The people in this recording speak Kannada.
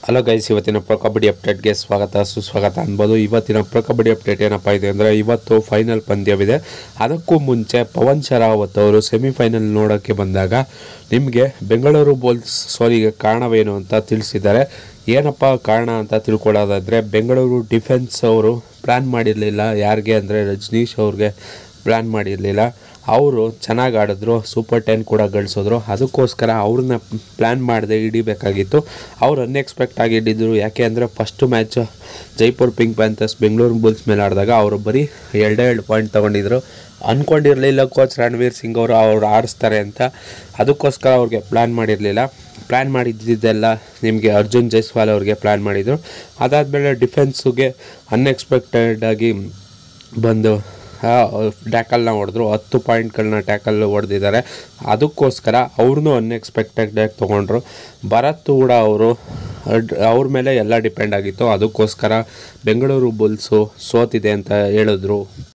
ಹಲೋ ಗೈಸ್ ಇವತ್ತಿನ ಪ್ರೊ ಕಬಡ್ಡಿ ಅಪ್ಡೇಟ್ಗೆ ಸ್ವಾಗತ ಸುಸ್ವಾಗತ ಅನ್ಬೋದು ಇವತ್ತಿನ ಪ್ರೊ ಕಬಡ್ಡಿ ಅಪ್ಡೇಟ್ ಏನಪ್ಪ ಇದೆ ಅಂದರೆ ಇವತ್ತು ಫೈನಲ್ ಪಂದ್ಯವಿದೆ ಅದಕ್ಕೂ ಮುಂಚೆ ಪವನ್ ಶರಾವತ್ ಅವರು ಸೆಮಿಫೈನಲ್ ನೋಡೋಕ್ಕೆ ಬಂದಾಗ ನಿಮಗೆ ಬೆಂಗಳೂರು ಬೋಲ್ಸ್ ಸೋಲಿಗೆ ಕಾರಣವೇನು ಅಂತ ತಿಳಿಸಿದ್ದಾರೆ ಏನಪ್ಪ ಕಾರಣ ಅಂತ ತಿಳ್ಕೊಳ್ಳೋದಾದರೆ ಬೆಂಗಳೂರು ಡಿಫೆನ್ಸ್ ಅವರು ಪ್ಲ್ಯಾನ್ ಮಾಡಿರಲಿಲ್ಲ ಯಾರಿಗೆ ಅಂದರೆ ರಜನೀಶ್ ಅವ್ರಿಗೆ ಪ್ಲ್ಯಾನ್ ಮಾಡಿರಲಿಲ್ಲ ಅವರು ಚೆನ್ನಾಗಿ ಆಡಿದ್ರು ಸೂಪರ್ ಟೆನ್ ಕೂಡ ಗಳಿಸಿದ್ರು ಅದಕ್ಕೋಸ್ಕರ ಅವ್ರನ್ನ ಪ್ಲ್ಯಾನ್ ಮಾಡದೆ ಹಿಡಿಬೇಕಾಗಿತ್ತು ಅವ್ರು ಅನ್ಎಕ್ಸ್ಪೆಕ್ಟ್ ಆಗಿ ಹಿಡಿದ್ರು ಯಾಕೆ ಅಂದರೆ first match Jaipur Pink Panthers Bengaluru Bulls ಮೇಲೆ ಆಡಿದಾಗ ಅವರು ಬರೀ ಎರಡೇ ಎರಡು ಪಾಯಿಂಟ್ ತೊಗೊಂಡಿದ್ರು ಅಂದ್ಕೊಂಡಿರಲಿಲ್ಲ ಕೋಚ್ ರಣವೀರ್ ಸಿಂಗ್ ಅವರು ಅವ್ರು ಆಡಿಸ್ತಾರೆ ಅಂತ ಅದಕ್ಕೋಸ್ಕರ ಅವ್ರಿಗೆ ಪ್ಲ್ಯಾನ್ ಮಾಡಿರಲಿಲ್ಲ ಪ್ಲ್ಯಾನ್ ಮಾಡಿದ್ದೆಲ್ಲ ನಿಮಗೆ ಅರ್ಜುನ್ ಜೈಸ್ವಾಲ್ ಅವ್ರಿಗೆ ಪ್ಲ್ಯಾನ್ ಮಾಡಿದರು ಅದಾದಮೇಲೆ ಡಿಫೆನ್ಸುಗೆ ಅನ್ಎಕ್ಸ್ಪೆಕ್ಟೆಡ್ ಆಗಿ ಬಂದು ಟ್ಯಾಕಲ್ನ ಹೊಡೆದ್ರು ಹತ್ತು ಪಾಯಿಂಟ್ಗಳನ್ನ ಟ್ಯಾಕಲ್ ಹೊಡೆದಿದ್ದಾರೆ ಅದಕ್ಕೋಸ್ಕರ ಅವ್ರನ್ನೂ ಅನ್ಎಕ್ಸ್ಪೆಕ್ಟೆಡಾಗಿ ತೊಗೊಂಡ್ರು ಭರತ್ ಕೂಡ ಅವರು ಅವ್ರ ಮೇಲೆ ಎಲ್ಲ ಡಿಪೆಂಡ್ ಆಗಿತ್ತು ಅದಕ್ಕೋಸ್ಕರ ಬೆಂಗಳೂರು ಬುಲ್ಸು ಸೋತಿದೆ ಅಂತ ಹೇಳಿದ್ರು